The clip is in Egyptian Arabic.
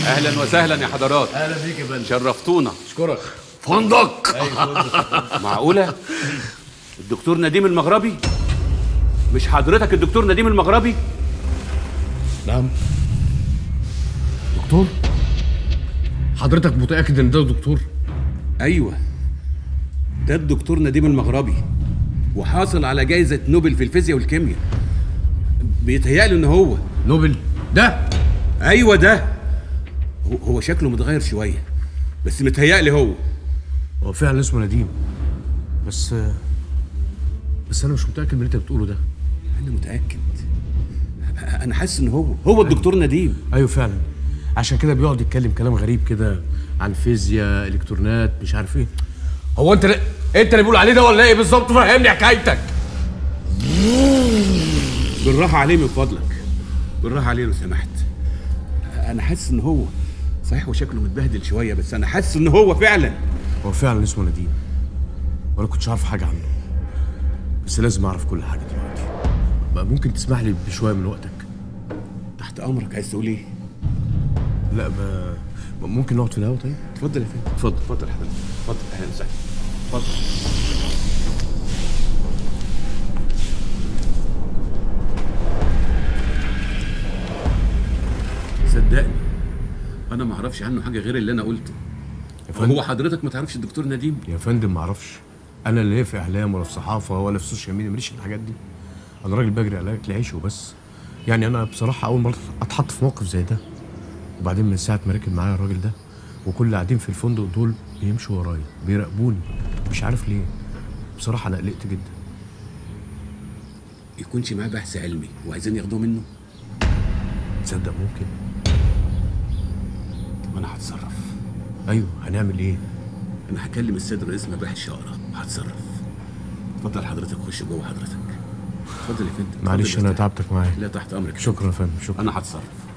اهلا وسهلا يا حضرات اهلا بيك يا فندم شرفتونا اشكرك فندق معقوله الدكتور نديم المغربي مش حضرتك الدكتور نديم المغربي نعم دكتور حضرتك متاكد ان ده دكتور ايوه ده الدكتور نديم المغربي وحاصل على جائزه نوبل في الفيزياء والكيمياء بيتهيألي ان هو نوبل ده ايوه ده هو- هو شكله متغير شويه بس متهيألي هو هو فعلا اسمه نديم بس بس انا مش متاكد من اللي انت بتقوله ده انا متاكد انا حاسس ان هو هو الدكتور نديم ايوه فعلا عشان كده بيقعد يتكلم كلام غريب كده عن فيزياء الكترونات مش عارف ايه هو انت لا... انت اللي بيقول عليه ده ولا ايه بالظبط فهمني حكايتك بالراحه عليه من فضلك بالراحه عليه لو سمحت انا حاسس ان هو صحيح هو شكله متبهدل شويه بس انا حاسس ان هو فعلا هو فعلا اسمه نديم وانا كنتش عارف حاجه عنه بس لازم اعرف كل حاجه دلوقتي بقى ممكن تسمح لي بشويه من وقتك تحت امرك عايز تقول ايه لا ما ما ممكن نقعد في الهوا طيب اتفضل يا فندم اتفضل اتفضل حضرتك اتفضل اهلا وسهلا اتفضل صدقني انا ما اعرفش عنه حاجه غير اللي انا قلته يا فندم هو حضرتك ما تعرفش الدكتور نديم يا فندم ما اعرفش انا لا في اعلام ولا في صحافه ولا في سوشيال ميديا ماليش في الحاجات دي انا راجل بجري على اكل عيش وبس يعني انا بصراحه اول مره اتحط في موقف زي ده وبعدين من ساعه ما ركب معايا الراجل ده وكل اللي قاعدين في الفندق دول بيمشوا ورايا بيراقبوني مش عارف ليه بصراحه انا قلقت جدا يكونش معاه بحث علمي وعايزين ياخدوه منه تصدق ممكن طب انا هتصرف ايوه هنعمل ايه انا هكلم السيد رئيس مباحث شقره هتصرف اتفضل حضرتك خش جوه حضرتك اتفضل يا فندم اتفضل معلش يا انا أستاذ. تعبتك معايا لا تحت امرك يا شكرا يا فندم شكرا انا هتصرف